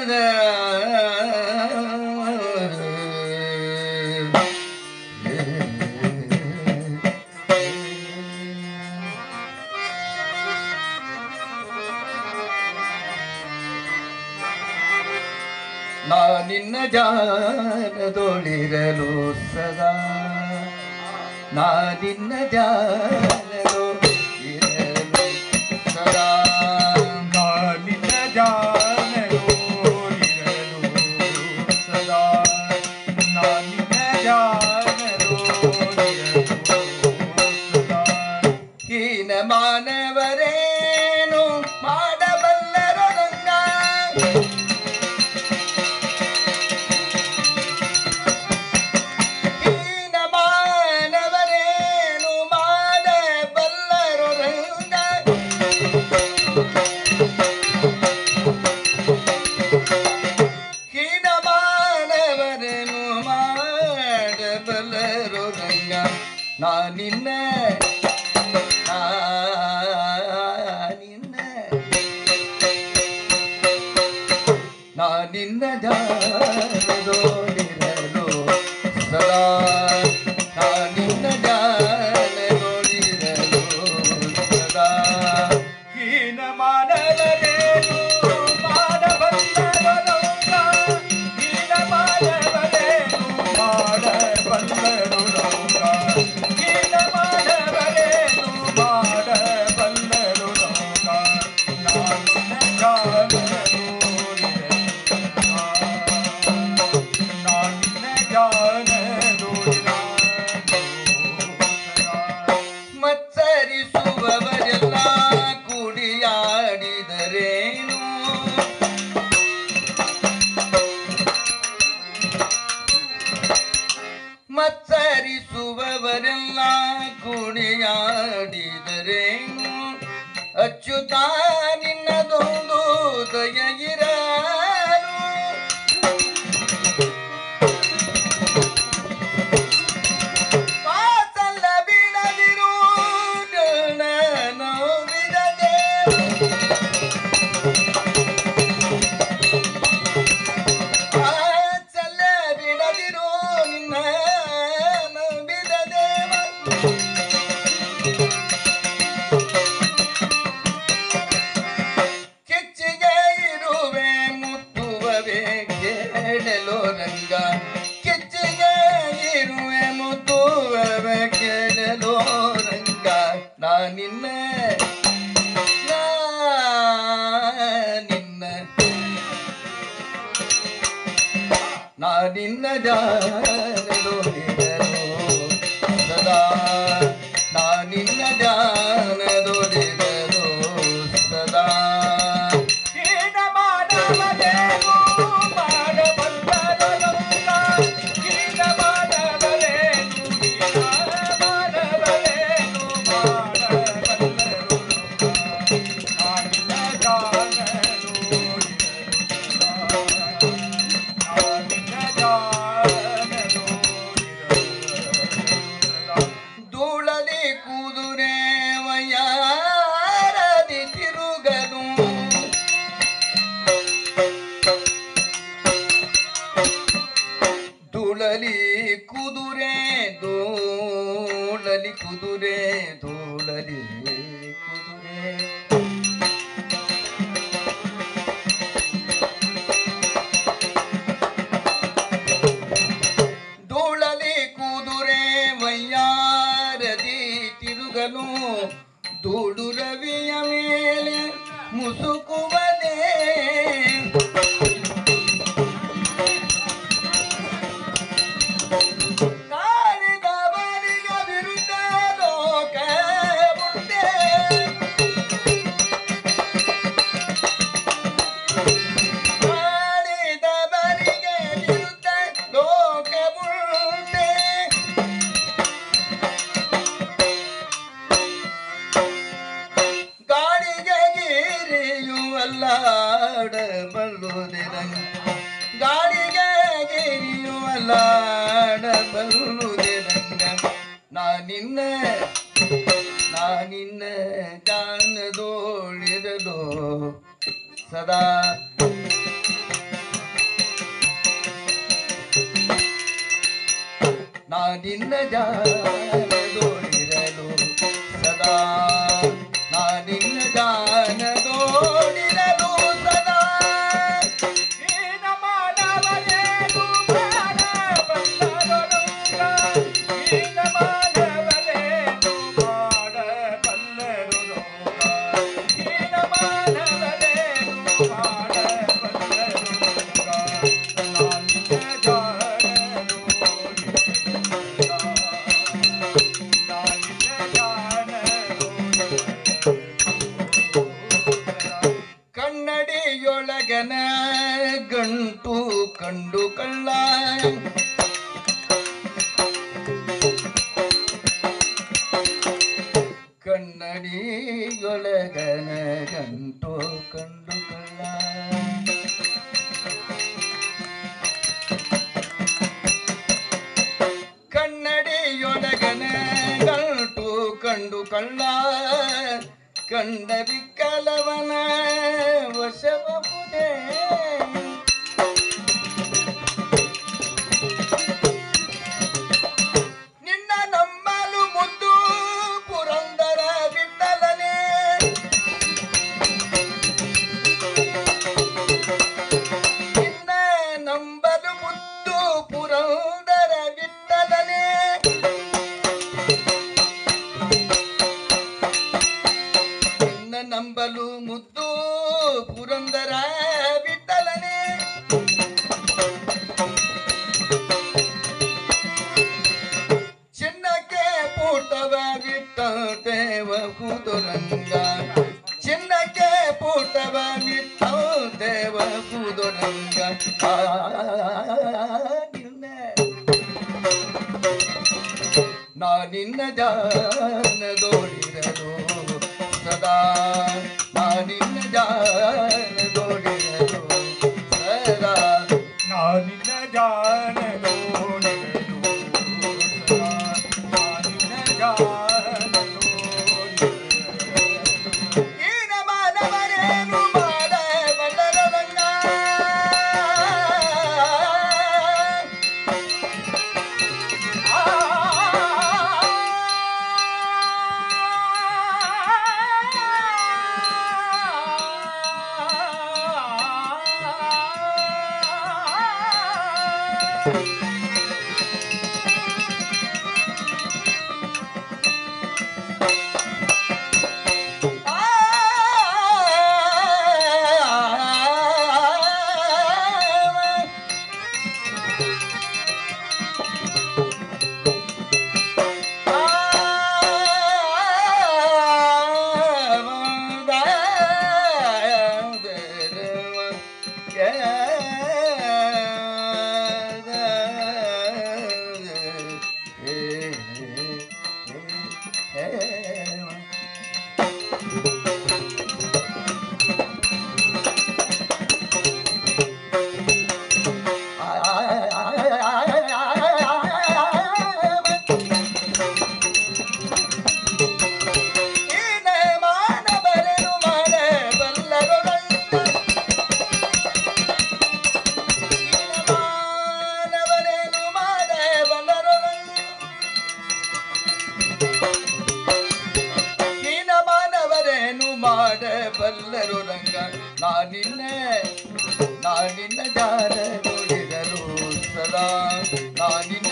ನಾ ನಿನ್ನ ಜಾನದೊಳಿರಲು ಸದಾ ನಾ ನಿನ್ನ ಜಾನದೊಳಿರಲು ಸದಾ ನಿನ್ನ ಜಾನರು ಇರಲು ಸದಾ ನಾನಿನ ಜಾನರು ಇರಲು ಸದಾ ಹೀನ ಮಾನವರೇನು ಮಾಡಬಲ್ಲರು ರಂಗ ಹೀನ ಮಾನವರೇನು ಮಾಡಬಲ್ಲರು ರಂಗ ಹೀನ ಮಾನವರೇನು ಮಾಡಬಲ್ಲರು ರಂಗ ನಾ ನಿನ್ನ ನಾ ನಿನ್ನ ನಾ ನಿನ್ನ ಜಾನದೋಡಿರಲು ಸದಾ ನಾ ನಿನ್ನ ಜಾನದೋಡಿರಲು ಸದಾ ಹೀನ ಮಾನವರೇನು ಮಾಡಬಲ್ಲರು ಹೀನ ಮಾನವರೇನು ಮಾಡಬಲ್ಲರು ಹೀನ ಮಾನವರೇನು ಮಾಡಬಲ್ಲರು ನಾನಿನ ಜಾನರು ನಾನಿನ ಜಾನರು ಮತ್ಸರಿಸುವವರೆಲ್ಲ ಕುಡಿಯಾಡಿದರೇನು ಮತ್ಸರಿಸುವವರೆಲ್ಲ ಕುಡಿಯಾಡಿದರೇನು ಅಚ್ಚುತ ನಿನ್ನದೊಂದು ದಯ ಇರಲು ಪಾತಲ್ಲ ಬೀಳದಿರು ನೋವಿರದೆ ಪಾತಲ್ಲ ಬೀಳದಿರು ನಿನ್ನ ನೋವಿರದೆ ಕಿಚ್ಚಿಗೆ ಇರುವೆ ಮುತ್ತುವವೆ ಕೇಳಲು ರಂಗ ಕಿಚ್ಚಿಗೆ ಇರುವೆ ಮುತ್ತುವವೆ ಕೇಳಲು ರಂಗ ನಾ ನಿನ್ನ ನಾ ನಿನ್ನ ನಾ ನಿನ್ನ ಜಾನದೊಡಿದರು ಸದಾ ನಾ ನಿನ್ನ ಜಾನದೊಡಿದರು ಸದಾ ಹೀನ ಮಾನವರೇನು ಮಾಡಬಲ್ಲರು ಹೀನ ಮಾನವರೇನು ಹೀನ ಮಾನವರೇನು ಮಾಡಬಲ್ಲರು ನಾನಿನ ಜಾನರು ನಾನಿನ ಜಾನರು ಧೂಳಲಿ ಕುದುರೆ ವಯಾರದಿ ತಿರುಗಲು ಧೂಳಲಿ ಕುದುರೆ ಧೂಳಲಿ ಕುದುರೆ ಧೂಳಲಿ ಕುದುರೆ ಧೂಳಲಿ ಕುದುರೆ ವಯ್ಯಾರದಿ ತಿರುಗಲು ಧೂಳು ರವಿಯ ಮೇಲೆ ಮುಸುಕುವದೆ ಕಾಳಿದವರಿಗ ವಿರುದ್ಧ ಲೋಕ ಮುಂದೆ ಮಾಡಿದವರಿಗೆ ವಿರುದ್ಧ ಲೋಕ ಮುಂದೆ ಗಾಳಿಗೆ ಗಿರಿಯುವಲ್ಲಾಡಬಲ್ಲುದಿರಂಗ ಗಾಳಿಗೆ ಗಿರಿಯುವಲ್ಲಾಡಬಲ್ಲುದಿರಂಗ ನಾ ನಿನ್ನ ನಾ ನಿನ್ನ ಜಾನದೋಳಿರಲು ಸದಾ ನಾನಿನ್ನ ಜಾನದೋಡಿರಲು ಸದಾ ನಾನಿನ್ನ ಜಾನದೋಡಿರಲು ಸದಾ ಹೀನ ಮಾನವರೇನು ಮಾಡಬಲ್ಲರೊಳಗ ಹೀನ ಮಾನವರೇನು ಮಾಡಬಲ್ಲರು ಲೋಕ ಹೀನ ಮಾನವರೇನು ಮಾಡಬಲ್ಲರು ಲೋಕ ನಾನಿನ ಜಾಣನು ನಾನಿನ ಜಾಣನು ಕನ್ನಡಿಯೊಳಗನ ಗಂಟು ಕಂಡು ಕಳ್ಳ ಕನ್ನಡಿಯೊಳಗನ ಗಂಟು ಕಂಡು ಕಳ್ಳ ಕನ್ನಡಿಯೊಳಗನ ಗಂಟು ಕಂಡು ಕಳ್ಳ ಕಂಡ ವಿಕಲವನ ವಶವಪುದೇ ನಿನ್ನ ನಮ್ಮಲು ಮುದ್ದು ಪುರಂದರ ವಿಠಲನೆ ನಿನ್ನ ನಂಬಲು ಮುದ್ದು ಪುರಂದರ ವಿಠಲನೆ ನಿನ್ನ ನಂಬಲು ಮುದ್ದು ಪುರಂದರ ವಿಠಲನೆ ಚಿನ್ನಕ್ಕೆ ಪೂಟವ ಬಿಟ್ಟ ದೇವ ಕುದುರಂಗ ಚಿನ್ನಕ್ಕೆ ಪೂಟವ ಬಿಟ್ಟ ದೇವ ಕುದುರಂಗ ಆ, ನಿನ್ನ ನಾನಿನ್ನ ಜಾನದೋಡಿರಲು ಸದಾ ನಾನಿನ್ನ ಜಾನದೋಡಿರಲು ಸದಾ ನಾನಿನ ಜಾಣನು ನಾನಿನ ಜಾಣನು ಈನ ಮಾನವರೇನು ಮಾಡಬಲ್ಲರು ರಂಗ ಈನ ಮಾನವರೇನು ಮಾಡಬಲ್ಲರು ರಂಗ ಈನ ಮಾನವರೇನು ಮಾಡಬಲ್ಲರು ರಂಗ ಹೀನ ಮಾನವರೇನು ಮಾಡಬಲ್ಲರು ರಂಗ ನಾನಿನ್ನ ನಾನಿನ್ನ ಜಾನ ನೋಡಿದರು ಸದಾ ನಾನಿನ್ನ